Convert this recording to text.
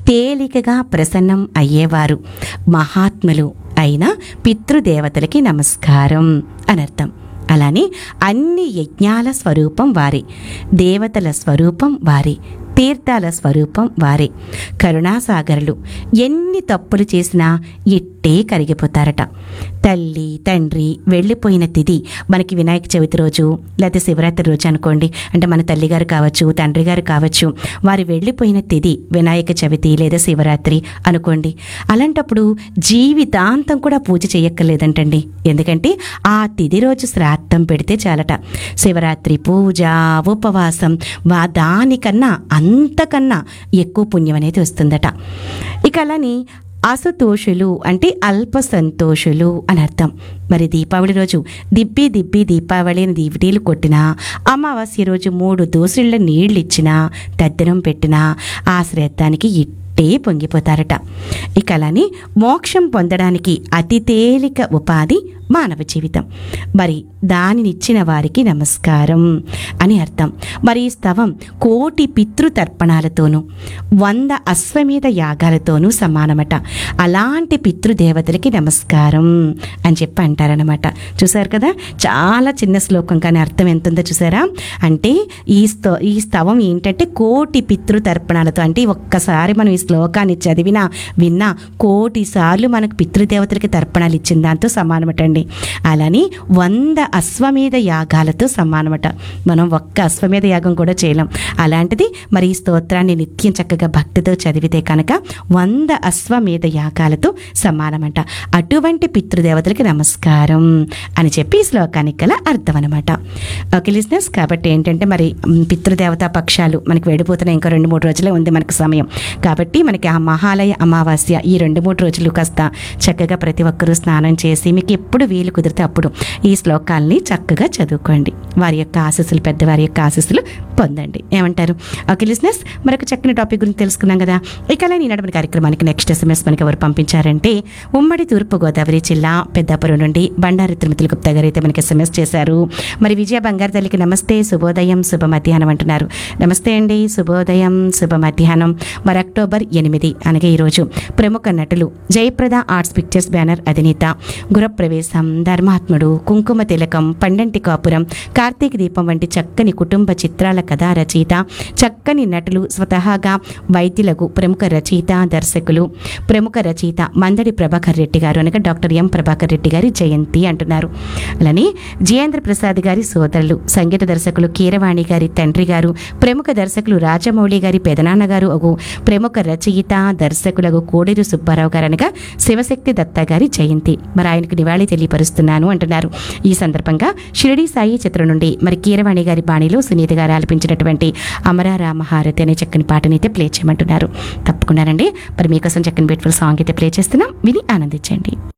తేలికగా ప్రసన్నం అయ్యేవారు మహాత్ములు అయిన పితృదేవతలకి నమస్కారం అనర్థం అలానే అన్ని యజ్ఞాల స్వరూపం వారి దేవతల స్వరూపం వారి తీర్థాల స్వరూపం వారే కరుణాసాగరులు ఎన్ని తప్పులు చేసినా ఇట్టే కరిగిపోతారట తల్లి తండ్రి వెళ్ళిపోయిన తిథి మనకి వినాయక చవితి రోజు లేకపోతే శివరాత్రి రోజు అనుకోండి అంటే మన తల్లిగారు కావచ్చు తండ్రి గారు కావచ్చు వారి వెళ్ళిపోయిన తిథి వినాయక చవితి లేదా శివరాత్రి అనుకోండి అలాంటప్పుడు జీవితాంతం కూడా పూజ చేయక్కర్లేదంటండి ఎందుకంటే ఆ తిథి రోజు శ్రాద్ధం పెడితే చాలట శివరాత్రి పూజ ఉపవాసం వా దానికన్నా అంతకన్నా ఎక్కువ పుణ్యం అనేది వస్తుందట ఇక అలాని అసతోషులు అంటే అల్ప సంతోషులు అని అర్థం మరి దీపావళి రోజు దిబ్బి దిబ్బి దీపావళి అని దివిటీలు కొట్టినా అమావాస్య రోజు మూడు దోసుళ్ళ నీళ్ళు ఇచ్చినా తద్దనం పెట్టినా ఆ శ్రద్ధానికి ఇట్టే పొంగిపోతారట ఇక అలాని మోక్షం పొందడానికి అతి తేలిక ఉపాధి మానవ జీవితం మరి దానినిచ్చిన వారికి నమస్కారం అని అర్థం మరి ఈ స్తవం కోటి పితృతర్పణాలతోనూ వంద అశ్వమేధ యాగాలతోనూ సమానమట అలాంటి పితృదేవతలకి నమస్కారం అని చెప్పి అంటారనమాట చూసారు కదా చాలా చిన్న శ్లోకం కానీ అర్థం ఎంత ఉందో చూసారా అంటే ఈ స్తో ఈ స్తవం ఏంటంటే కోటి పితృతర్పణాలతో అంటే ఒక్కసారి మనం ఈ శ్లోకాన్ని చదివినా విన్నా కోటి సార్లు మనకు పితృదేవతలకి తర్పణాలు ఇచ్చిన దాంతో సమానమట అండి అలాని వంద అశ్వమేధ యాగాలతో సమానమట మనం ఒక్క అశ్వమేధ యాగం కూడా చేయలేం అలాంటిది మరి ఈ స్తోత్రాన్ని నిత్యం చక్కగా భక్తితో చదివితే కనుక వంద అశ్వమేధ యాగాలతో సమానమంట అటువంటి పితృదేవతలకి నమస్కారం అని చెప్పి ఈ శ్లోకానికి గల అర్థం అనమాట ఓకే లిజినెస్ కాబట్టి ఏంటంటే మరి మ్, పితృదేవతా పక్షాలు మనకి వెళ్ళిపోతున్న ఇంకా రెండు మూడు రోజులే ఉంది మనకు సమయం కాబట్టి మనకి ఆ మహాలయ అమావాస్య ఈ రెండు మూడు రోజులు కాస్త చక్కగా ప్రతి ఒక్కరూ స్నానం చేసి మీకు ఎప్పుడు వీలు కుదిరితే అప్పుడు ఈ శ్లోకాల్ని చక్కగా చదువుకోండి వారి యొక్క ఆశీస్సులు పెద్దవారి యొక్క ఆశీస్సులు పొందండి ఏమంటారు ఓకే లిజినెస్ మరొక చక్కని టాపిక్ గురించి తెలుసుకున్నాం కదా ఇక అలా ఈనాడు మన కార్యక్రమానికి నెక్స్ట్ ఎస్ఎంఎస్ మనకి ఎవరు పంపించారంటే ఉమ్మడి తూర్పుగోదావరి జిల్లా పెద్దాపురం నుండి బండారు తిరుమతుల గుప్తా గారు అయితే మనకి ఎస్ఎంఎస్ చేశారు మరి విజయ బంగారు తల్లికి నమస్తే శుభోదయం శుభ మధ్యాహ్నం అంటున్నారు నమస్తే అండి శుభోదయం శుభ మధ్యాహ్నం మరి అక్టోబర్ ఎనిమిది అనగా ఈరోజు ప్రముఖ నటులు జయప్రద ఆర్ట్స్ పిక్చర్స్ బ్యానర్ అధినేత గురప్రవేశం ధర్మాత్ముడు కుంకుమ తిలకం పండంటి కాపురం కార్తీక దీపం వంటి చక్కని కుటుంబ చిత్రాల కథా రచయిత చక్కని నటులు స్వతహాగా వైద్యులకు ప్రముఖ రచయిత దర్శకులు ప్రముఖ రచయిత మందడి ప్రభాకర్ రెడ్డి గారు అనగా డాక్టర్ ఎం ప్రభాకర్ రెడ్డి గారి జయంతి అంటున్నారు అలానే జియేంద్ర ప్రసాద్ గారి సోదరులు సంగీత దర్శకులు కీరవాణి గారి తండ్రి గారు ప్రముఖ దర్శకులు రాజమౌళి గారి పెదనాన్న గారు ఒక ప్రముఖ రచయిత దర్శకులకు కోడేరు సుబ్బారావు గారు అనగా శివశక్తి దత్త గారి జయంతి మరి ఆయనకు నివాళి తెలియపరుస్తున్నాను అంటున్నారు ఈ సందర్భంగా షిరిడి సాయి చిత్రం నుండి మరి కీరవాణి గారి బాణిలో సునీత గారు ఆలపించినటువంటి అమరారామహారతి అనే చక్కని పాటని అయితే ప్లే చేయమంటున్నారు తప్పకుండానండి మరి మీకోసం చక్కని బ్యూటిఫుల్ సాంగ్ అయితే ప్లే చేస్తున్నాం విని ఆనందించండి